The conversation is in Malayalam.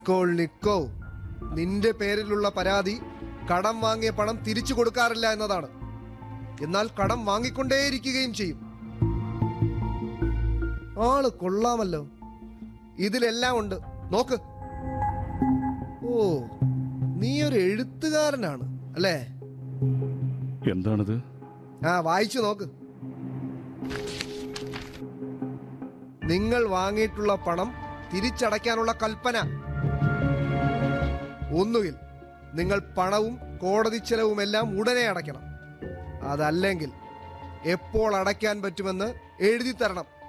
കോൾനിക്കോ നിന്റെ പേരിലുള്ള പരാതി കടം വാങ്ങിയ പണം തിരിച്ചു കൊടുക്കാറില്ല എന്നതാണ് എന്നാൽ കടം വാങ്ങിക്കൊണ്ടേയിരിക്കുകയും ചെയ്യും ആള് കൊള്ളാമല്ലോ ഇതിലെല്ലാം ഉണ്ട് നോക്ക് ഓ നീ ഒരു എഴുത്തുകാരനാണ് അല്ലേ എന്താണിത് ആ വായിച്ചു നോക്ക് നിങ്ങൾ വാങ്ങിയിട്ടുള്ള പണം തിരിച്ചടയ്ക്കാനുള്ള കൽപ്പന ഒന്നുകിൽ നിങ്ങൾ പണവും കോടതി ചെലവുമെല്ലാം ഉടനെ അടയ്ക്കണം അതല്ലെങ്കിൽ എപ്പോൾ അടയ്ക്കാൻ പറ്റുമെന്ന് എഴുതി തരണം